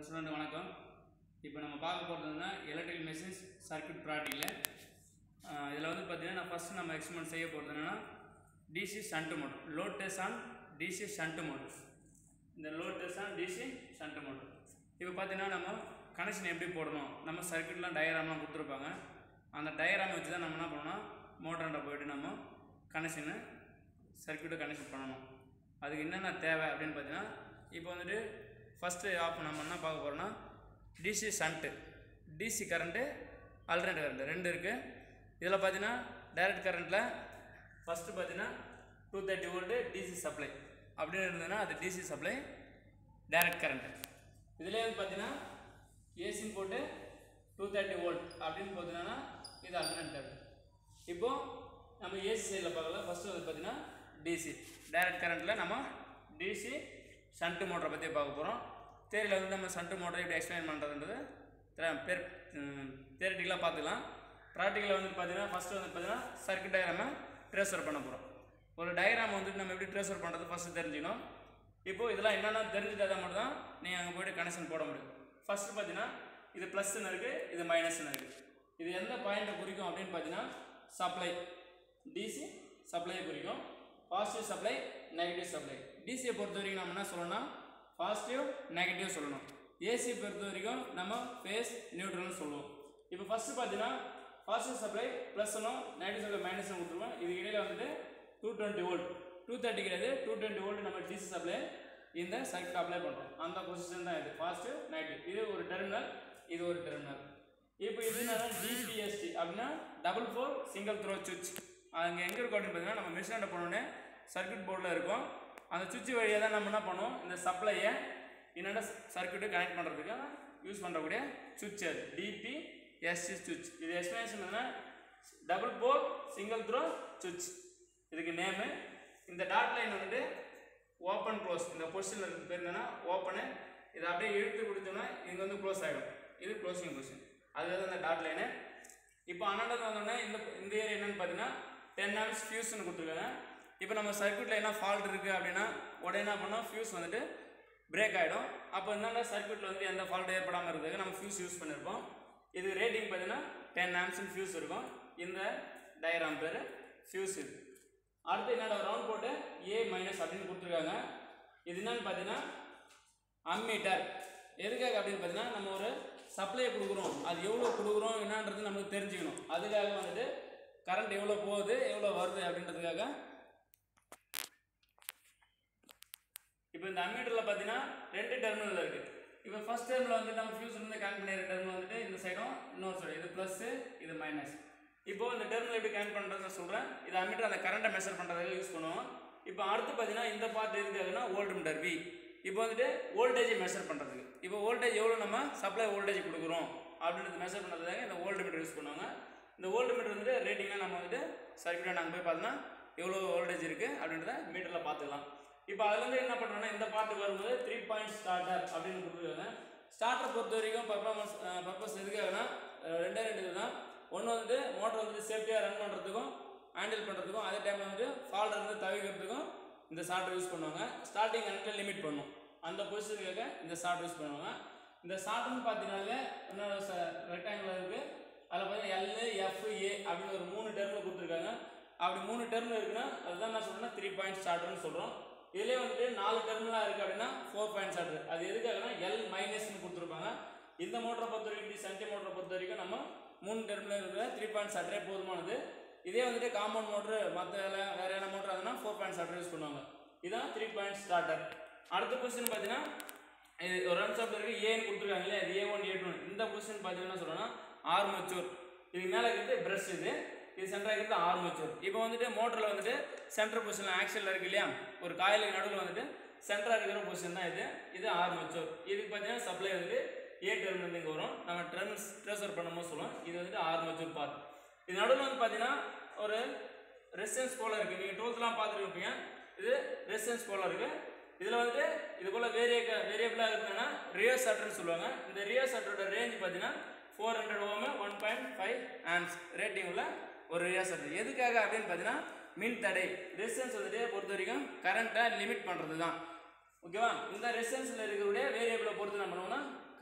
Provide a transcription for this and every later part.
student வணக்கம் இப்போ நம்ம பார்க்க போகிறதுனா எலக்ட்ரிக்கல் மெஷின்ஸ் சர்க்யூட் ப்ராக்டிக்கில் இதில் வந்து பார்த்தீங்கன்னா நான் ஃபஸ்ட்டு நம்ம எக்ஸ்பெரிமெண்ட் செய்ய போகிறது என்னென்னா DC shunt mode load test on DC shunt mode இந்த load test on DC shunt mode இப்போ பார்த்தீங்கன்னா நம்ம கனெக்ஷன் எப்படி போடணும் நம்ம சர்க்யூட்லாம் டயக்ராம்லாம் கொடுத்துருப்பாங்க அந்த டயக்ராம் வச்சு தான் நம்ம என்ன பண்ணணும் மோட்டர்கிட்ட போயிட்டு நம்ம கனெக்ஷனு சர்க்யூட்டை கனெக்ஷன் பண்ணணும் அதுக்கு என்னென்ன தேவை அப்படின்னு பார்த்தீங்கன்னா இப்போ வந்துட்டு ஃபஸ்ட்டு ஆஃப் நம்ம என்ன பார்க்க போகிறோம்னா DC shunt DC current alternate current ரெண்டு இருக்குது இதில் பார்த்தீங்கன்னா டைரக்ட் கரண்ட்டில் ஃபஸ்ட்டு பார்த்தீங்கன்னா two thirty volt DC supply அப்படின்னு இருந்ததுன்னா அது டிசி சப்ளை டைரக்ட் கரண்ட்டு இதுலேயே வந்து பார்த்தீங்கன்னா ஏசின்னு போட்டு டூ தேர்ட்டி வோல்ட் அப்படின்னு போச்சுன்னா இது அல்டர்னேட் கரண்ட் இப்போது நம்ம ஏசி சைடில் பார்க்கலாம் ஃபஸ்ட்டு வந்து பார்த்தீங்கன்னா டிசி டைரக்ட் கரண்ட்டில் நம்ம டிசி ஷண்ட் மோட்டரை பற்றி பார்க்க போகிறோம் தேரியில் வந்து நம்ம ஷண்ட் மோட்டரை எப்படி எக்ஸ்பிளைன் பண்ணுறதுன்றது பேர் தேரட்டிக்கலாக பார்த்துக்கலாம் ப்ராக்டிக்கலில் வந்து பார்த்தீங்கன்னா ஃபஸ்ட்டு வந்து பார்த்தீங்கன்னா சர்க்கியூட் டயக்ராமை ட்ரேஸ்வர் பண்ண போகிறோம் ஒரு டயக்ராம் வந்துட்டு நம்ம எப்படி ட்ரேஸ்வர் பண்ணுறது ஃபஸ்ட்டு தெரிஞ்சுக்கணும் இப்போது இதெல்லாம் என்னென்ன தெரிஞ்சுட்டா மட்டும் தான் நீங்கள் அங்கே போய்ட்டு கனெக்ஷன் போட முடியும் ஃபஸ்ட்டு பார்த்தீங்கன்னா இது ப்ளஸ்ன்னு இருக்குது இது மைனஸ்ன்னு இருக்குது இது எந்த பாயிண்ட்டை குறிக்கும் அப்படின்னு பார்த்தீங்கன்னா சப்ளை டிசி சப்ளையை குறிக்கும் பாசிட்டிவ் சப்ளை நெகட்டிவ் சப்ளை டிசியை பொறுத்த வரைக்கும் நம்ம என்ன சொல்லணும்னா பாசிட்டிவ் நெகட்டிவ் சொல்லணும் ஏசி பொறுத்த வரைக்கும் நம்ம ஃபேஸ் நியூட்ரல்னு சொல்லுவோம் இப்போ ஃபஸ்ட்டு பார்த்தீங்கன்னா பாசிட்டிவ் சப்ளை ப்ளஸ்னும் நெகட்டிவ் சப்ளை மைனஸ்னு கொடுத்துருவோம் இதுக்கு இடையில வந்துட்டு two twenty volt two thirty கிடையாது டூ டுவெண்ட்டி வோல்ட் நம்ம டிசி சப்ளை இந்த சர்க்கியூட் அப்ளை பண்ணுறோம் அந்த பொசிஷன் தான் இது பாசிட்டிவ் நெகட்டிவ் இது ஒரு டெர்மினல் இது ஒரு டெர்மினல் இப்போ இது என்னன்னா டிபிஎஸ்டி அப்படின்னா டபுள் ஃபோர் சிங்கிள் த்ரோ சுவிட்ச் அங்கே எங்கே இருக்கும் அப்படின்னு பார்த்தீங்கன்னா நம்ம மிஷினில் போனோடனே சர்க்யூட் போர்டில் இருக்கும் அந்த சுவிட்ச் வழியாக தான் நம்ம என்ன பண்ணுவோம் இந்த சப்ளையை என்னென்ன சர்க்யூட்டு கனெக்ட் பண்ணுறதுக்கு யூஸ் பண்ணுறக்கூடிய சுவிட்ச் அது டிபிஎஸ்சி சுவிட்ச் இது எக்ஸ்பிளேஷன் என்னன்னா டபுள் போர் சிங்கிள் த்ரோ சுவிட்ச் இதுக்கு நேமு இந்த டாட் லைன் வந்துட்டு ஓப்பன் க்ளோஸ் இந்த பொசிஷனில் இருக்க பேர் என்னன்னா ஓப்பனு இதை அப்படியே இழுத்து கொடுத்தோம்னா இங்கே வந்து க்ளோஸ் ஆகிடும் இது க்ளோசிங் பொசிஷன் அதுதான் இந்த டாட் லைனு இப்போ அண்ணாண்டது வந்தோடனே இந்த இந்த ஏரியா என்னன்னு பார்த்தீங்கன்னா டென் ஆம்ஸ் ஃபியூஸ்னு கொடுத்துருக்காங்க இப்போ நம்ம சர்க்யூட்டில் என்ன ஃபால்ட் இருக்குது அப்படின்னா உடனே என்ன பண்ணோம் ஃபியூஸ் வந்துட்டு பிரேக் ஆகிடும் அப்போ என்னென்ன சர்க்யூட்டில் வந்து எந்த ஃபால்ட் ஏற்படாமல் இருக்கிறதுக்கு நம்ம ஃபியூஸ் யூஸ் பண்ணியிருப்போம் இது ரேட்டிங் பார்த்தீங்கன்னா டென் ஆம்ஸ்னு ஃபியூஸ் இருக்கும் இந்த டயக்ராம் பேர் ஃபியூஸ் இது அடுத்து என்னோட ரவுண்ட் போட்டு ஏ மைனஸ் அப்படின்னு கொடுத்துருக்காங்க இது என்னன்னு பார்த்தீங்கன்னா அம்மீட்டர் எதுக்காக அப்படின்னு பார்த்தீங்கன்னா நம்ம ஒரு சப்ளை கொடுக்குறோம் அது எவ்வளோ கொடுக்குறோம் என்னன்றது நமக்கு தெரிஞ்சுக்கணும் அதுக்காக வந்துட்டு கரண்ட் எவ்வளோ போகுது எவ்வளோ வருது அப்படின்றதுக்காக இப்போ இந்த அம்மீட்டரில் பார்த்தீங்கன்னா ரெண்டு டெர்மினல் இருக்குது இப்போ ஃபர்ஸ்ட் டெர்மில் வந்து நம்ம ஃபியூஸ் வந்து கனெக்ட் பண்ணிடுற டெர்மினல் வந்துட்டு இந்த சைடும் இன்னொரு சைடு இது ப்ளஸ்ஸு இது மைனஸ் இப்போ இந்த டெர்மினல் எப்படி கனெக்ட் பண்ணுறதுன்னு சொல்கிறேன் இது அம்மீட்டர் அந்த கரண்ட்டை மெஷர் பண்ணுறதுக்கு யூஸ் பண்ணுவோம் இப்போ அடுத்து பார்த்தீங்கன்னா இந்த பார்ட் எதுக்காகனா ஓல்டு மீட்டர் வி இப்போ வந்துட்டு வோல்டேஜை மெஷர் பண்ணுறதுக்கு இப்போ வோல்டேஜ் எவ்வளோ நம்ம சப்ளை வோல்டேஜ் கொடுக்குறோம் அப்படின்றது மெஷர் பண்ணுறதுக்காக இந்த ஓல்டு மீட்டர் யூஸ் பண்ணுவாங்க இந்த ஓல்டு மீட்டர் வந்துட்டு ரேட்டிங்லாம் நம்ம வந்துட்டு சர்க்கியூட்டில் நாங்கள் போய் பார்த்தோன்னா எவ்வளோ வோல்டேஜ் இருக்குது அப்படின்றத மீட்டரில் பார்த்துக்கலாம் இப்போ அதுலேருந்து என்ன பண்ணுறோன்னா இந்த பார்ட்டுக்கு வரும்போது த்ரீ பாயிண்ட் ஸ்டார்டர் அப்படின்னு கொடுத்துருக்காங்க ஸ்டார்டரை பொறுத்த வரைக்கும் பர்ஃபார்மன்ஸ் பர்பஸ் எதுக்காகனா அஹ் ரெண்டே ரெண்டு இதுதான் ஒன்று வந்து மோட்டர் வந்துட்டு சேஃப்டியாக ரன் பண்ணுறதுக்கும் ஹேண்டில் பண்ணுறதுக்கும் அதே டைமில் வந்து ஃபால்ட் இருந்து தவிர்க்கிறதுக்கும் இந்த சார்ட்டை யூஸ் பண்ணுவாங்க ஸ்டார்டிங் அண்ட் லிமிட் பண்ணும் அந்த பொசிஷனுக்காக இந்த சார்ட் யூஸ் பண்ணுவாங்க இந்த சார்ட்னு பார்த்தீங்கன்னாலே இன்னொரு ரெக்டாங்கிள் இருக்குது அதில் பார்த்தீங்கன்னா எல் எஃப் ஏ அப்படின்னு ஒரு மூணு டெர்மில் கொடுத்துருக்காங்க அப்படி மூணு டெர்மில் இருக்குன்னா அதுதான் நான் சொல்றேன்னா த்ரீ பாயிண்ட் ஸ்டார்டர்னு சொல்கிறோம் இதுலேயே வந்துட்டு நாலு டெர்மினலாக இருக்குது அப்படின்னா ஃபோர் பாயிண்ட் ஸ்டார்டர் அது எதுக்காகனா எல் மைனஸ்னு கொடுத்துருப்பாங்க இந்த மோட்டரை பொறுத்த வரைக்கும் டி சன்டி மோட்டரை பொறுத்த வரைக்கும் நம்ம மூணு டெர்மினல் இருக்கிற த்ரீ பாயிண்ட் ஸ்டார்டரே போதுமானது இதே வந்துட்டு காம்பவுண்ட் மோட்ரு மற்ற வேற என்ன மோட்டர் அதுனா ஃபோர் பாயிண்ட் ஸ்டார்டர் யூஸ் பண்ணுவாங்க இதான் த்ரீ பாயிண்ட் ஸ்டார்டர் அடுத்த கொஸ்டின் பார்த்தீங்கன்னா இது ஒரு ரன் ஷாப்ல இருக்கு ஏன்னு கொடுத்துருக்காங்க இல்லையா இது ஏ ஒன் ஏ டூ இந்த கொஸ்டின் பார்த்தீங்கன்னா சொல்லணும்னா ஆர் மச்சூர் இதுக்கு மேலே இருக்கிறது பிரஷ் இது இது சென்டராக இருக்கிறது ஆர் மச்சூர் இப்போ வந்துட்டு மோட்டரில் வந்துட்டு சென்டர் பொசிஷன் ஆக்ஷனில் இருக்கு இல்லையா ஒரு காயிலுக்கு நடுவில் வந்துட்டு சென்டராக இருக்கிற பொசிஷன் தான் இது இது ஆர் மச்சூர் இதுக்கு பார்த்தீங்கன்னா சப்ளை வந்துட்டு ஏ டெர்மினல் இங்கே வரும் நம்ம டெர்மினல்ஸ் ட்ரேசர் பண்ணும்போது சொல்லுவோம் இது வந்துட்டு ஆர் மச்சூர் பார்ட் இது நடுவில் வந்து பார்த்தீங்கன்னா ஒரு ரெசிஸ்டன்ஸ் போல இருக்குது நீங்கள் டுவெல்த்லாம் பார்த்துருப்பீங்க இது ரெசிஸ்டன்ஸ் போல இருக்குது இதில் வந்துட்டு இது போல் வேரிய வேரியபிளாக இருக்குன்னா ரியோ சட்டர்னு சொல்லுவாங்க இந்த ரியோ சட்டரோட ரேஞ்ச் பார்த்தீங்கன்னா four hundred ohm one point five amps rating உள்ள ஒரு ரியோ சட்டர் எதுக்காக அப்படின்னு பார்த்தீங்கன்னா மின் தடை ரெசிஸ்டன்ஸ் வந்துட்டு பொறுத்த வரைக்கும் கரண்ட்டை லிமிட் பண்ணுறது தான் ஓகேவா இந்த ரெசிஸ்டன்ஸில் இருக்கக்கூடிய வேரியபிளை பொறுத்து என்ன பண்ணுவோம்னா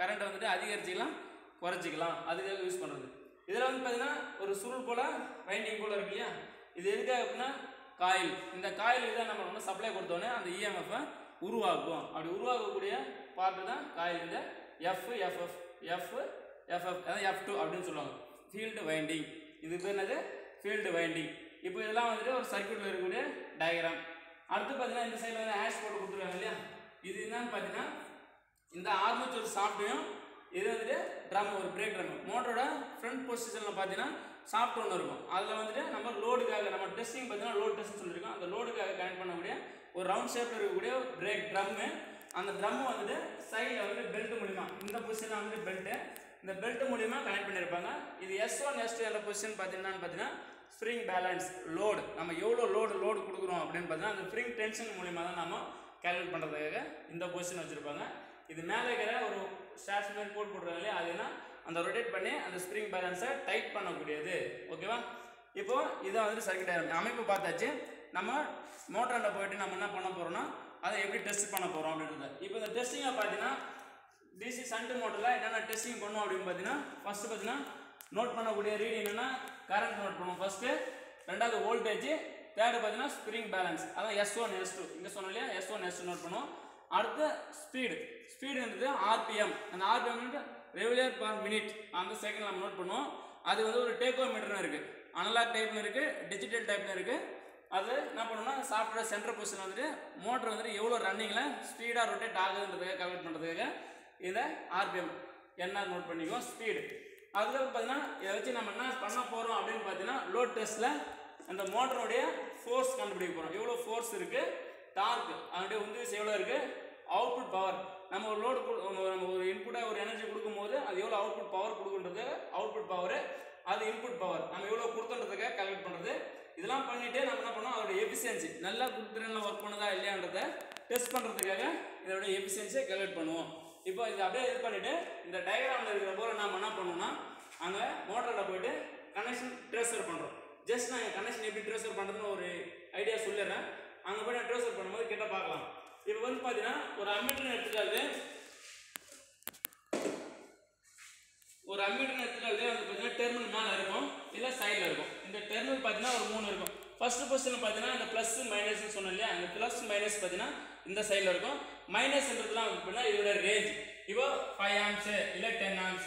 கரண்ட்டை வந்துட்டு அதிகரிச்சிக்கலாம் குறைச்சிக்கலாம் அதுக்காக யூஸ் பண்ணுறது இதில் வந்து பார்த்தீங்கன்னா ஒரு சுருள் போல் வைண்டிங் போல் இருக்கு இல்லையா இது எதுக்காக அப்படின்னா காயில் இந்த காயில் இதை நம்ம வந்து சப்ளை கொடுத்தோன்னே அந்த இஎம்எஃப்பை உருவாக்கும் அப்படி உருவாக்கக்கூடிய பார்ட்டு தான் காயில் இந்த எஃப் எஃப்எஃப் எஃப் எஃப்எஃப் அதாவது எஃப் டூ அப்படின்னு சொல்லுவாங்க ஃபீல்டு வைண்டிங் இது பேர் என்னது ஃபீல்டு வைண்டிங் இப்போ இதெல்லாம் வந்துட்டு ஒரு சர்க்யூட்டில் இருக்கக்கூடிய டயக்ராம் அடுத்து பார்த்தீங்கன்னா இந்த சைடில் வந்து ஹேஷ் போட்டு கொடுத்துருக்காங்க இல்லையா இது என்னன்னு பார்த்தீங்கன்னா இந்த ஆர்மேச்சர் சாஃப்ட்வையும் இது வந்துட்டு ட்ரம் ஒரு பிரேக் ட்ரம் மோட்டரோட ஃப்ரண்ட் பொசிஷனில் பார்த்தீங்கன்னா சாஃப்ட் ஒன்று இருக்கும் அதில் வந்துட்டு நம்ம லோடுக்காக நம்ம டெஸ்டிங் பார்த்தீங்கன்னா லோட் டெஸ்ட் சொல்லியிருக்கோம் அந்த லோடுக்காக கனெக்ட் பண்ணக்கூடிய ஒரு ரவுண்ட் ஷேப்பில் இருக்கக்கூடிய பிரேக் ட்ரம்மு அந்த ட்ரம் வந்துட்டு சைடில் வந்து பெல்ட் மூலிமா இந்த பொசிஷனில் வந்துட்டு பெல்ட்டு இந்த பெல்ட் மூலிமா கனெக்ட் பண்ணியிருப்பாங்க இது எஸ் ஒன் எஸ் டூ என்ற பொசிஷன் பார்த்தீங்கன்னா பார்த்தீங்கன்னா ஸ்ப்ரிங் பேலன்ஸ் லோடு நம்ம எவ்வளோ லோடு லோடு கொடுக்குறோம் அப்படின்னு பார்த்தீங்கன்னா அந்த ஸ்ப்ரிங் டென்ஷன் மூலிமா தான் நம்ம கேல்குலேட் பண்ணுறதுக்காக இந்த பொசிஷன் வச்சுருப்பாங்க இது மேலே இருக்கிற ஒரு ஸ்டார்ஸ் மாதிரி கோட் போடுறாங்க இல்லையா அது என்ன அந்த ரொட்டேட் பண்ணி அந்த ஸ்ப்ரிங் பேலன்ஸை டைட் பண்ணக்கூடியது ஓகேவா இப்போ இதை வந்துட்டு சர்க்கிட் டயக்ராம் அமைப்பு பார்த்தாச்சு நம்ம மோட்டாண்ட போயிட்டு நம்ம என்ன பண்ண போகிறோம்னா அதை எப்படி டெஸ்ட் பண்ண போகிறோம் அப்படின்றத இப்போ இந்த டெஸ்டிங்கை பார்த்தீங்கன்னா டிசி சண்ட் மோட்டரில் என்னென்ன டெஸ்டிங் பண்ணுவோம் அப்படின்னு பார்த்தீங்கன்னா ஃபஸ்ட்டு பார்த்தீங்கன்னா நோட் பண்ணக்கூடிய ரீடிங் என்னென்னா கரண்ட் நோட் பண்ணுவோம் ஃபஸ்ட்டு ரெண்டாவது வோல்டேஜ் தேர்டு பார்த்தீங்கன்னா ஸ்ப்ரிங் பேலன்ஸ் அதான் எஸ் ஒன் எஸ் டூ இங்கே சொன்னோம் இல்லையா S one S two note பண்ணுவோம் அடுத்து ஸ்பீடு ஸ்பீடுன்றது ஆர்பிஎம் அந்த ஆர்பிஎம் ரெகுலர் பர் மினிட் அந்த செகண்ட் நம்ம நோட் பண்ணுவோம் அது வந்து ஒரு டேக்கோ மீட்டர்னு இருக்குது அனலாக் டைப்னு இருக்குது டிஜிட்டல் டைப்னு இருக்குது அது என்ன பண்ணணும்னா சாஃப்ட்வேர் சென்டர் பொசிஷன் வந்துட்டு மோட்டர் வந்துட்டு எவ்வளோ ரன்னிங்கில் ஸ்பீடாக ரொட்டேட் ஆகுதுன்றதுக்காக கால்குலேட் பண்ணுறதுக்காக இதை ஆர்பிஎம் என்ஆர் நோட் பண்ணிக்குவோம் ஸ்பீடு அதுக்கப்புறம் பார்த்தீங்கன்னா இதை வச்சு நம்ம என்ன பண்ண போகிறோம் அப்படின்னு பார்த்தீங்கன்னா லோட் டெஸ்ட்டில் அந்த மோட்டருடைய ஃபோர்ஸ் கண்டுபிடிக்க போகிறோம் எவ்வளோ ஃபோர்ஸ் இருக்குது டார்க் அதனுடைய உந்துவிசை எவ்வளோ இருக்குது அவுட்புட் பவர் நம்ம ஒரு லோடு நம்ம ஒரு இன்புட்டாக ஒரு எனர்ஜி கொடுக்கும்போது அது எவ்வளோ அவுட்புட் பவர் கொடுக்குன்றது அவுட்புட் பவர் அது இன்புட் பவர் நம்ம எவ்வளோ கொடுத்தோன்றதுக்காக கால்குலேட் பண்ணுறது இதெல்லாம் பண்ணிட்டு நம்ம என்ன பண்ணோம் அதோட எஃபிஷியன்சி நல்லா குட்திரனில் ஒர்க் பண்ணுதா இல்லையான்றத டெஸ்ட் பண்ணுறதுக்காக இதோட எஃபிஷியன்சியை கால்குலேட் பண்ணுவோம் இப்போ இதை அப்படியே இது பண்ணிட்டு இந்த டயக்ராமில் இருக்கிற போல நம்ம என்ன பண்ணுவோம்னா அங்கே மோட்டரில் போயிட்டு கனெக்ஷன் ட்ரேசர் பண்ணுறோம் ஜஸ்ட் நான் கனெக்ஷன் எப்படி ட்ரேசர் பண்ணுறதுன்னு ஒரு ஐடியா சொல்லிடுறேன் அங்கே போய் நான் ட்ரேசர் பண்ணும்போது கிட்ட பார்க்கலாம் இப்போ வந்து பார்த்தீங்கன்னா ஒரு அம்மீட்டர் எடுத்துக்காது ஒரு அம்மீட்டர் எடுத்துக்காது வந்து பார்த்தீங்கன்னா டெர்மினல் மேலே இருக்கும் இல்லை சைடில் இருக்கும் இந்த டெர்மினல் பார்த்தீங்கன்னா ஒரு மூணு இருக்கும் ஃபர்ஸ்ட் பொசிஷன் பார்த்தீங்கன்னா இந்த ப்ளஸ் மைனஸ்னு சொன்னோம் இல்லையா இந்த ப்ளஸ் மைனஸ் பார்த்தீங்கன்னா இந்த சைடில் இருக்கும் மைனஸ்ன்றதுலாம் அப்படின்னா இதோட ரேஞ்ச் இப்போ ஃபைவ் ஆம்ஸு இல்லை டென் ஆம்ஸ்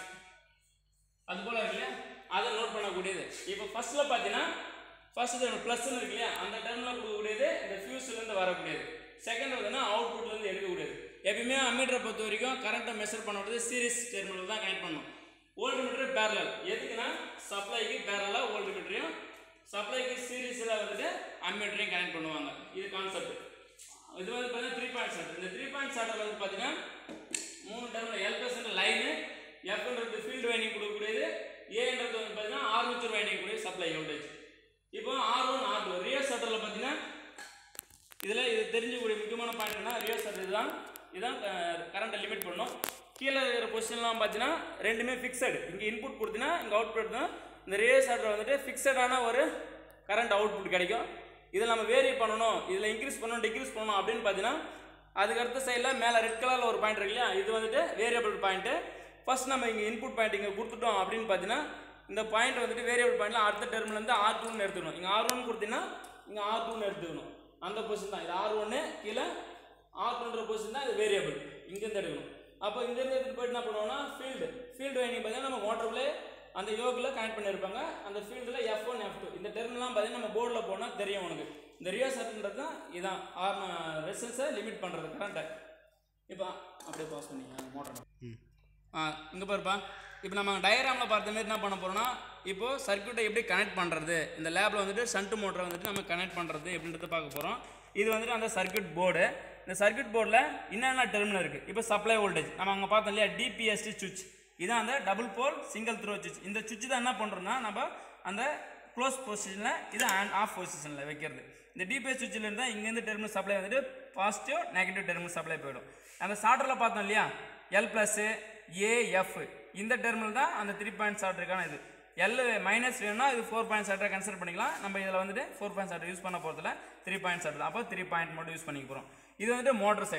அது போல இருக்கு இல்லையா அதை நோட் பண்ணக்கூடியது இப்போ ஃபர்ஸ்ட்ல பார்த்தீங்கன்னா ஃபர்ஸ்ட் ப்ளஸ்ன்னு இருக்கு இல்லையா அந்த டெர்மில் கொடுக்கக்கூடியது இந்த ஃபியூஸ்லேருந்து வரக்கூடியது செகண்ட் பார்த்தீங்கன்னா அவுட்புட்லேருந்து எடுக்கக்கூடியது எப்பயுமே அம்மீட்டரை பொறுத்த வரைக்கும் கரண்ட்டை மெஷர் பண்ணக்கூடியது சீரிஸ் டெர்மினல் தான் கனெக்ட் பண்ணணும் ஓல்டு மீட்டர் பேரலல் எதுக்குன்னா சப்ளைக்கு பேரலாக ஓல்டு மீட்டரையும் சப்ளைக்கு சீரிஸில் வந்துட்டு அம்மீட்டரையும் கனெக்ட் பண்ணுவாங்க இது கான்செப்ட் இது வந்து பார்த்தீங்கன்னா த்ரீ பாயிண்ட் ஷார்ட் இந்த த்ரீ பாயிண்ட் ஷார்ட்டில் வந்து பார்த்தீங்கன்னா மூணு டெர்மில் எல் பெர்சன்ட் லைனு எஃப்ன்றது ஃபீல்டு வைண்டிங் கொடுக்கக்கூடியது ஏன்றது வந்து பார்த்தீங்கன்னா ஆர்மேச்சர் வைண்டிங் கூடிய சப்ளை வோல்டேஜ் இப்போ R one R two real ஷட்டரில் பார்த்தீங்கன்னா இதில் இது தெரிஞ்சக்கூடிய முக்கியமான பாயிண்ட் என்ன ரியல் ஷட்டர் இதுதான் இதுதான் கரண்ட்டை லிமிட் பண்ணும் கீழே இருக்கிற பொசிஷன்லாம் பார்த்தீங்கன்னா ரெண்டுமே ஃபிக்ஸடு இங்கே இன்புட் கொடுத்தீங்கன்னா இங்கே அவுட்புட் தான் இந்த ரியல் ஷட்டர் வந்துட்டு ஃபிக்ஸடான ஒரு கரண்ட் அவுட்புட் கிடைக்கும் இதில் நம்ம வேரி பண்ணணும் இதில் இன்க்ரீஸ் பண்ணணும் டிக்ரீஸ் பண்ணணும் அப்படின்னு பார்த்தீங்கன்னா அதுக்கு அடுத்த சைடில் மேலே ரெட் கலரில் ஒரு பாயிண்ட் இருக்கு இல்லையா இது வந்துட்டு வேரியபிள் பாயிண்ட்டு ஃபர்ஸ்ட் நம்ம இங்கே இன்புட் பாயிண்ட் இங்கே கொடுத்துட்டோம் அப்படின்னு பார்த்தீங்கன்னா இந்த பாயிண்ட் வந்துட்டு வேரியபிள் பாயிண்ட்ல அடுத்த டெர்ம்லேருந்து ஆர் டூன்னு எடுத்துக்கணும் இங்கே ஆர் ஒன் கொடுத்தீங்கன்னா இங்கே ஆர் டூன்னு எடுத்துக்கணும் அந்த பொசிஷன் தான் இது ஆர் ஒன்று கீழே ஆர் டூன்ற பொசிஷன் தான் இது வேரியபிள் இங்கேருந்து எடுக்கணும் அப்போ இங்கேருந்து எடுத்துட்டு போயிட்டு என்ன பண்ணுவோம்னா ஃபீல்டு ஃபீல்டு வைண்டிங் பார்த்தீங்கன்னா நம்ம மோட்டர்லேயே அந்த யோகில் கனெக்ட் பண்ணியிருப்பாங்க அந்த ஃபீல்டில் எஃப் ஒன் எஃப் டூ இந்த டெர்ம்லாம் பார்த்தீங்கன்னா நம்ம போர்டில் போனால் தெரியும் உனக்கு இந்த ரியோசர்ன்றது தான் இதான் ஆர் ரெசன்ஸை லிமிட் பண்ணுறது கரண்ட்டை இப்போ அப்படியே பாஸ் பண்ணிங்க மோட்டர் ஆ இங்கே பாருப்பா இப்போ நம்ம டயக்ராமில் பார்த்த மாதிரி என்ன பண்ண போகிறோம்னா இப்போ சர்க்யூட்டை எப்படி கனெக்ட் பண்ணுறது இந்த லேபில் வந்துட்டு சண்ட் மோட்டரை வந்துட்டு நம்ம கனெக்ட் பண்ணுறது எப்படின்றத பார்க்க போகிறோம் இது வந்துட்டு அந்த சர்க்யூட் போர்டு இந்த சர்க்யூட் போர்டில் என்னென்ன டெர்மினல் இருக்குது இப்போ சப்ளை வோல்டேஜ் நம்ம அங்கே பார்த்தோம் இல்லையா டிபிஎஸ்டி சுவிட்ச் இதான் அந்த டபுள் போல் சிங்கிள் த்ரோ சுவிட்ச் இந்த சுவிட்ச் தான் என்ன பண்ணுறோம்னா நம்ம அந்த க்ளோஸ் பொசிஷனில் இது ஆன் ஆஃப் பொசிஷனில் வைக்கிறது இந்த டிபிஎஸ் சுவிட்சில் இருந்தால் இங்கேருந்து டெர்மினல் சப்ளை வந்துட்டு பாசிட்டிவ் நெகட்டிவ் டெர்மினல் சப்ளை போயிடும் அந்த சார்ட்டரில் பார்த்தோம் இல்லையா எல் ப்ளஸ்ஸு ஏஎஃப் இந்த டெர்மினல் தான் அந்த த்ரீ பாயிண்ட் சார்ட்டருக்கான இது எல் மைனஸ் வேணும்னா இது ஃபோர் பாயிண்ட் சார்ட்டரை கன்சிடர் பண்ணிக்கலாம் நம்ம இதில் வந்துட்டு ஃபோர் பாயிண்ட் சார்ட்டர் யூஸ் பண்ண போகிறதுல த்ரீ பாயிண்ட் சார்ட்டர் அப்போ த்ரீ பாயிண்ட் மட்டும் யூஸ் பண்ணிக்க போகிறோம் இது வந்துட்டு மோட்டர் சைடு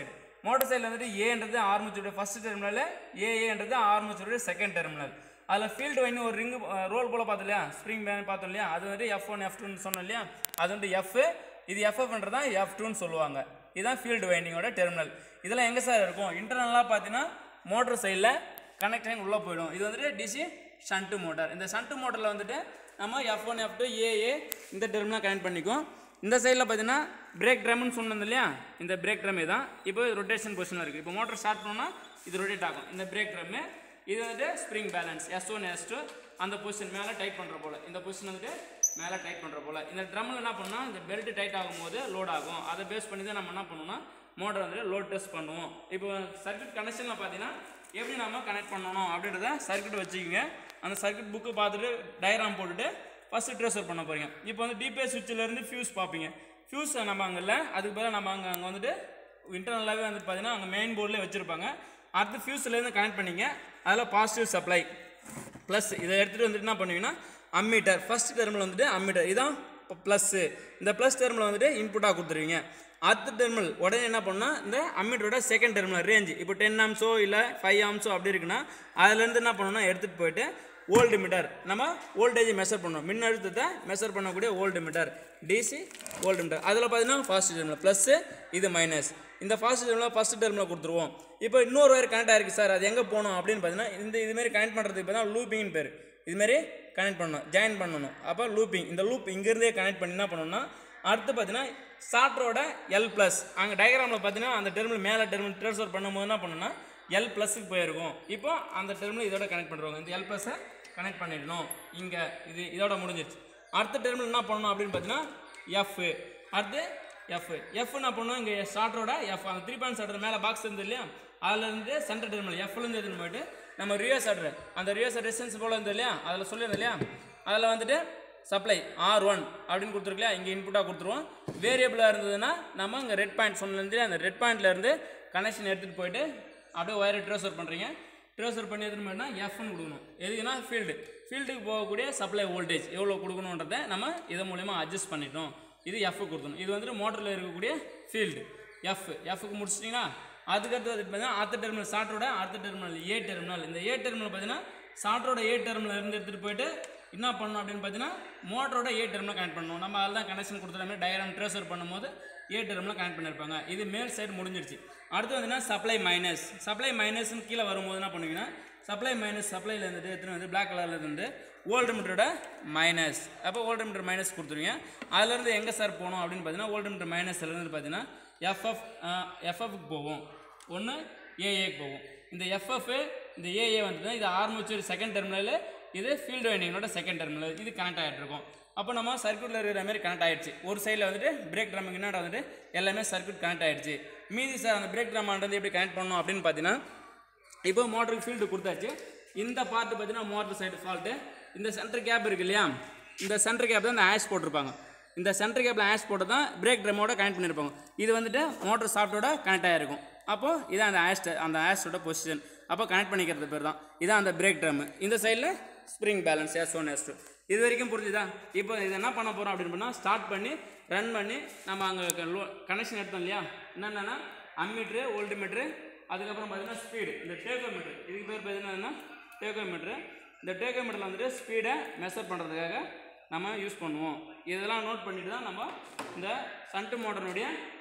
மோட்டர் சைடில் வந்துட்டு ஏன்றது ஆர்மேச்சருடைய ஃபர்ஸ்ட் டெர்மினல் ஏஏன்றது ஆர்மேச்சருடைய செகண்ட் டெர்மினல் அதில் ஃபீல்டு வைன்னு ஒரு ரிங்கு ரோல் போல் பார்த்தோம் இல்லையா ஸ்ப்ரிங் பேன் பார்த்தோம் இல்லையா அது வந்துட்டு எஃப் ஒன் எஃப் டூன்னு சொன்னோம் இல்லையா அது வந்துட்டு எஃப் இது எஃப்எஃப்ன்றது தான் எஃப் டூன்னு சொல்லுவாங்க இதுதான் ஃபீல்டு வைண்டிங்கோட டெர்மினல் இதெல்லாம் எங்கே சார் இருக்கும் இன்டர்னலாக பார்த்தீங்கன்னா மோட்டர் சைடில் கனெக்டிங் உள்ளே போயிடும் இது வந்துட்டு டிசி ஷண்ட் மோட்டார் இந்த ஷண்ட் மோட்டரில் வந்துட்டு நம்ம F one F two AA இந்த டெர்மினல் கனெக்ட் பண்ணிக்கும் இந்த சைடில் பார்த்தீங்கன்னா பிரேக் ட்ரம்னு சொன்னது இல்லையா இந்த பிரேக் ட்ரம் தான் இப்போ ரொட்டேஷன் பொசிஷனில் இருக்குது இப்போ மோட்டர் ஸ்டார்ட் பண்ணோம்னா இது ரொட்டேட் ஆகும் இந்த பிரேக் ட்ரம்மு இது வந்துட்டு spring balance S one S two அந்த பொசிஷன் மேலே டைட் பண்ணுற போல் இந்த பொசிஷன் வந்துட்டு மேலே டைட் பண்ணுற போல் இந்த ட்ரம்மில் என்ன பண்ணால் இந்த பெல்ட் டைட் ஆகும்போது லோட் ஆகும் அதை பேஸ் பண்ணி தான் நம்ம என்ன பண்ணுவோம்னா மோட்டர் வந்துட்டு லோட் டெஸ்ட் பண்ணுவோம் இப்போ சர்க்யூட் கனெக்ஷனில் பார்த்தீங்கன்னா எப்படி நம்ம கனெக்ட் பண்ணணும் அப்படின்றத சர்க்யூட் வச்சுக்கோங்க அந்த சர்க்யூட் புக்கு பார்த்துட்டு டயக்ராம் போட்டுட்டு ஃபஸ்ட்டு ட்ரேசர் பண்ண போகிறீங்க இப்போ வந்து டிபிஎஸ் சுவிட்சிலேருந்து ஃபியூஸ் பார்ப்பீங்க ஃபியூஸ் நம்ம அங்கே இல்லை அதுக்கு பதிலாக நம்ம அங்கே அங்கே வந்துட்டு இன்டர்னலாகவே வந்து பார்த்தீங்கன்னா அங்கே மெயின் போர்டில் வச்சுருப்பாங்க அடுத்து ஃபியூஸ்லேருந்து கனெக்ட் பண்ணிங்க அதில் பாசிட்டிவ் சப்ளை ப்ளஸ் இதை எடுத்துகிட்டு வந்துட்டு என்ன பண்ணுவீங்கன்னா அம்மீட்டர் ஃபர்ஸ்ட் டெர்மில் வந்துட்டு அம்மீட்டர் இதான் ப்ளஸ்ஸு இந்த ப்ளஸ் டெர்மில் வந்துட்டு இன்புட்டாக கொடுத்துருவீங்க அடுத்த டெர்மினல் உடனே என்ன பண்ணால் இந்த அம்மீட்டரோட செகண்ட் டெர்மினல் ரேஞ்ச் இப்போ டென் ஆம்ஸோ இல்லை ஃபைவ் ஆம்ஸோ அப்படி இருக்குன்னா அதுலேருந்து என்ன பண்ணணும்னா எடுத்துகிட்டு போயிட்டு ஓல்டு மீட்டர் நம்ம வோல்டேஜை மெஷர் பண்ணணும் மின்னழுத்தத்தை மெஷர் பண்ணக்கூடிய volt meter DC volt meter அதில் பார்த்தீங்கன்னா ஃபாஸ்ட் டெர்மினல் ப்ளஸ்ஸு இது மைனஸ் இந்த ஃபாஸ்ட் டெர்மினல் ஃபஸ்ட் டெர்மினல் கொடுத்துருவோம் இப்போ இன்னொரு ஒயர் கனெக்ட் ஆயிருக்கு சார் அது எங்கே போகணும் அப்படின்னு பார்த்தீங்கன்னா இந்த இதுமாரி கனெக்ட் பண்ணுறதுக்கு பார்த்தா லூப்பிங்னு பேர் இதுமாரி கனெக்ட் பண்ணணும் ஜாயின் பண்ணணும் அப்போ லூப்பிங் இந்த லூப் இங்கேருந்தே கனெக்ட் பண்ணி என்ன பண்ணணும்னா அடுத்து பார்த்தீங்கன்னா சாட்ரோட எல் ப்ளஸ் அங்கே டயக்ராமில் பார்த்தீங்கன்னா அந்த டெர்மினல் மேலே டெர்மினல் ட்ரான்ஸ்ஃபர் பண்ணும்போது என்ன பண்ணணும்னா எல் ப்ளஸுக்கு போயிருக்கும் இப்போ அந்த டெர்மினல் இதோட கனெக்ட் பண்ணுறவங்க இந்த எல் ப்ளஸை கனெக்ட் பண்ணிடணும் இங்கே இது இதோட முடிஞ்சிருச்சு அடுத்த டெர்மினல் என்ன பண்ணணும் அப்படின்னு பார்த்தீங்கன்னா எஃப் அடுத்து எஃப் எஃப் என்ன பண்ணணும் இங்கே ஸ்டார்டரோட எஃப் அந்த த்ரீ பாயிண்ட் ஸ்டார்டர் மேலே பாக்ஸ் இருந்து இல்லையா அதுலேருந்து சென்டர் டெர்மினல் எஃப்லேருந்து எடுத்துன்னு போயிட்டு நம்ம ரிவர்ஸ் ஆர்டர் அந்த ரிவர்ஸ் ரெசிஸ்டன்ஸ் போல இருந்து இல்லையா அதில் சொல்லியிருந்தோம் இல்லையா அதில் வந்துட்டு சப்ளை ஆர் ஒன் அப்படின்னு கொடுத்துருக்கலையா இங்கே இன்புட்டாக கொடுத்துருவோம் வேரியபிளாக இருந்ததுன்னா நம்ம இங்கே ரெட் பாயிண்ட் சொன்னது அந்த ரெட் பாயிண்ட்லேருந்து கனெக்ஷன் எடுத்துகிட்டு போயிட்டு அப்படியே ஒயரை ட்ரான்ஸ்ஃபர் பண்ணுறீங்க ட்ரான்ஸ்ஃபர் பண்ணி எடுத்துன்னு போயிட்டா எஃப்னு கொடுக்கணும் எதுக்குன்னா ஃபீல்டு ஃபீல்டுக்கு போகக்கூடிய சப்ளை வோல்டேஜ் எவ்வளோ கொடுக்கணுன்றதை நம்ம இதன் மூலயமா அட்ஜஸ்ட் பண்ணிட்டோம் இது எஃப் கொடுக்கணும் இது வந்துட்டு மோட்டரில் இருக்கக்கூடிய ஃபீல்டு எஃப் எஃப்க்கு முடிச்சிட்டிங்கன்னா அதுக்கடுத்து பார்த்தீங்கன்னா அடுத்த டெர்மினல் சாட்டரோட அடுத்த டெர்மினல் ஏ டெர்மினல் இந்த ஏ டெர்மினல் பார்த்தீங்கன்னா சாட்டரோட ஏ டெர்மினல் இருந்து எடுத்துகிட்டு போயிட்டு என்ன பண்ணணும் அப்படின்னு பார்த்தீங்கன்னா மோட்டரோட ஏ டெர்மினல் கனெக்ட் பண்ணணும் நம்ம அதில் தான் கனெக்ஷன் கொடுத்துருமே டயக்ராம் ட்ரேசர் பண்ணும்போது ஏ டெர்மினல் கனெக்ட் பண்ணியிருப்பாங்க இது மேல் சைடு முடிஞ்சிருச்சு அடுத்து வந்துன்னா சப்ளை மைனஸ் சப்ளை மைனஸ்னு கீழே வரும்போது என்ன பண்ணுவீங்கன்னா சப்ளை மைனஸ் சப்ளைல இருந்துட்டு எடுத்துன்னு வந்து பிளாக் கலரில் இருந்து ஓல்டு மீட்டரோட மைனஸ் அப்போ ஓல்டு மீட்டர் மைனஸ் கொடுத்துருவீங்க அதுலேருந்து எங்கே சார் போகணும் அப்படின்னு பார்த்தீங்கன்னா ஓல்டு மீட்டர் மைனஸ்லேருந்து பார்த்தீங்கன்னா எஃப்எஃப் எஃப்எஃப்க்கு போகும் ஒன்று ஏஏக்கு போகும் இந்த எஃப்எஃப் இந்த ஏஏ வந்துட்டு இது ஆர்மேச்சர் செகண்ட் டெர்மினல் இது ஃபீல்டு வைண்டிங்கோட செகண்ட் டெர்மினல் இது கனெக்ட் ஆகிட்டு இருக்கும் அப்போ நம்ம சர்க்யூட்டில் இருக்கிற மாதிரி கனெக்ட் ஆயிடுச்சு ஒரு சைடில் வந்துட்டு பிரேக் ட்ரம்முக்கு என்னடா வந்துட்டு எல்லாமே சர்க்யூட் கனெக்ட் ஆயிடுச்சு மீதி சார் அந்த பிரேக் ட்ரம் ஆனது எப்படி கனெக்ட் பண்ணணும் அப்படின்னு பார்த்தீங்கன்னா இப்போ மோட்டருக்கு ஃபீல்டு கொடுத்தாச்சு இந்த பார்ட் பார்த்தீங்கன்னா மோட்டர் சைடு ஃபால்ட்டு இந்த சென்டர் கேப் இருக்கு இல்லையா இந்த சென்டர் கேப் தான் இந்த ஆஷ் போட்டிருப்பாங்க இந்த சென்டர் கேப்பில் ஆஷ் போட்டு தான் பிரேக் ட்ரம்மோட கனெக்ட் பண்ணியிருப்பாங்க இது வந்துட்டு மோட்டர் சாஃப்ட்டோட கனெக்ட் ஆகிருக்கும் அப்போது இதான் அந்த ஆஷ் அந்த ஆஷோட பொசிஷன் அப்போ கனெக்ட் பண்ணிக்கிறது பேர் தான் இதான் அந்த பிரேக் ட்ரம் இந்த சைடில் spring balance S one S two இது வரைக்கும் புரிஞ்சுதா இப்போ இது என்ன பண்ண போகிறோம் அப்படின்னு பண்ணால் ஸ்டார்ட் பண்ணி ரன் பண்ணி நம்ம அங்கே லோ கனெக்ஷன் எடுத்தோம் இல்லையா என்னென்னா அம்மீட்ரு வோல்ட் மீட்ரு அதுக்கப்புறம் பார்த்தீங்கன்னா ஸ்பீடு இந்த டேக்கோ மீட்ரு இதுக்கு பேர் பார்த்தீங்கன்னா டேக்கோ மீட்ரு இந்த டேக்கோ மீட்டரில் வந்துட்டு ஸ்பீடை மெஷர் பண்ணுறதுக்காக நம்ம யூஸ் பண்ணுவோம் இதெல்லாம் நோட் பண்ணிட்டு தான் நம்ம இந்த சன்ட்டு மோட்டருடைய